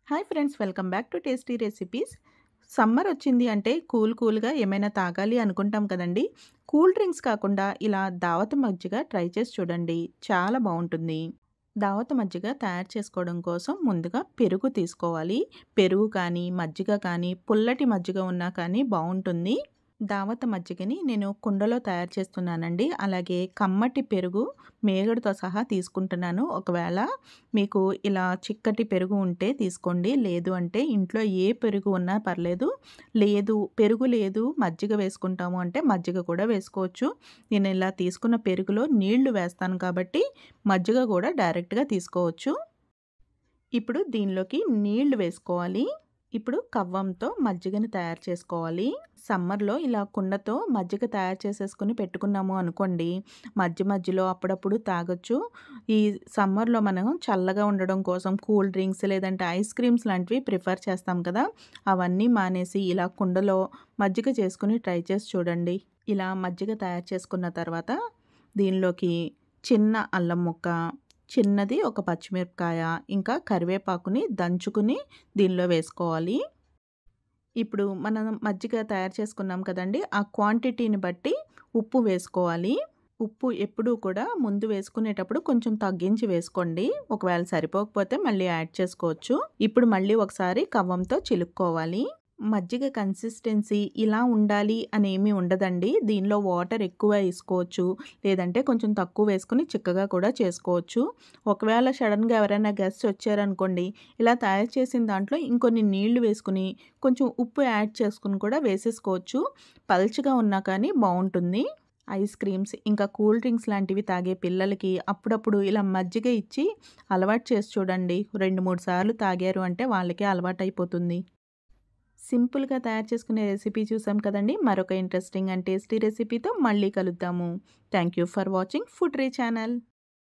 hi friends welcome back to tasty recipes summer వచ్చింది అంటే cool కూల్గా ఏమైనా తాగాలి అనుకుంటాం కదండి కూల్ డ్రింక్స్ కాకుండా ఇలా దావత మజ్జిగ ట్రై చేసి చూడండి చాలా బాగుంటుంది దావత మజ్జిగ తయారు చేసుకోవడం కోసం ముందుగా పెరుగు తీసుకోవాలి పెరుగు కానీ మజ్జిగ కానీ పుల్లటి మజ్జిగ ఉన్నా కానీ బాగుంటుంది దావత మజ్జిగని నేను కుండలో తయారు చేస్తున్నానండి అలాగే కమ్మటి పెరుగు మేగడతో సహా తీసుకుంటున్నాను ఒకవేళ మీకు ఇలా చిక్కటి పెరుగు ఉంటే తీసుకోండి లేదు అంటే ఇంట్లో ఏ పెరుగు ఉన్నా పర్లేదు లేదు పెరుగు లేదు మజ్జిగ వేసుకుంటాము అంటే మజ్జిగ కూడా వేసుకోవచ్చు నేను ఇలా తీసుకున్న పెరుగులో నీళ్లు వేస్తాను కాబట్టి మజ్జిగ కూడా డైరెక్ట్గా తీసుకోవచ్చు ఇప్పుడు దీనిలోకి నీళ్లు వేసుకోవాలి ఇప్పుడు కవ్వంతో మజ్జిగని తయారు చేసుకోవాలి సమ్మర్లో ఇలా కుండతో మజ్జిగ తయారు చేసేసుకుని పెట్టుకున్నాము అనుకోండి మధ్య మధ్యలో అప్పుడప్పుడు తాగొచ్చు ఈ సమ్మర్లో మనం చల్లగా ఉండడం కోసం కూల్ డ్రింక్స్ లేదంటే ఐస్ క్రీమ్స్ లాంటివి ప్రిఫర్ చేస్తాం కదా అవన్నీ మానేసి ఇలా కుండలో మజ్జిగ చేసుకుని ట్రై చేసి చూడండి ఇలా మజ్జిగ తయారు చేసుకున్న తర్వాత దీనిలోకి చిన్న అల్లం ముక్క చిన్నది ఒక పచ్చిమిరపకాయ ఇంకా కరివేపాకుని దంచుకుని దీనిలో వేసుకోవాలి ఇప్పుడు మనం మజ్జిగ తయారు చేసుకున్నాం కదండి ఆ క్వాంటిటీని బట్టి ఉప్పు వేసుకోవాలి ఉప్పు ఎప్పుడూ కూడా ముందు వేసుకునేటప్పుడు కొంచెం తగ్గించి వేసుకోండి ఒకవేళ సరిపోకపోతే మళ్ళీ యాడ్ చేసుకోవచ్చు ఇప్పుడు మళ్ళీ ఒకసారి కవ్వంతో చిలుక్కోవాలి మజ్జిగ కన్సిస్టెన్సీ ఇలా ఉండాలి అని ఏమీ ఉండదండి దీనిలో వాటర్ ఎక్కువ వేసుకోవచ్చు లేదంటే కొంచెం తక్కువ వేసుకుని చిక్కగా కూడా చేసుకోవచ్చు ఒకవేళ సడన్గా ఎవరైనా గెస్ట్ వచ్చారనుకోండి ఇలా తయారు చేసిన దాంట్లో ఇంకొన్ని నీళ్లు వేసుకుని కొంచెం ఉప్పు యాడ్ చేసుకుని కూడా వేసేసుకోవచ్చు పల్చగా ఉన్నా కానీ బాగుంటుంది ఐస్ క్రీమ్స్ ఇంకా కూల్ డ్రింక్స్ లాంటివి తాగే పిల్లలకి అప్పుడప్పుడు ఇలా మజ్జిగ ఇచ్చి అలవాటు చేసి చూడండి రెండు మూడు సార్లు తాగారు అంటే వాళ్ళకే అలవాటు అయిపోతుంది సింపుల్గా తయారు చేసుకునే రెసిపీ చూసాం కదండి మరొక ఇంట్రెస్టింగ్ అండ్ టేస్టీ రెసిపీతో మళ్ళీ కలుద్దాము thank you for watching food రీ ఛానల్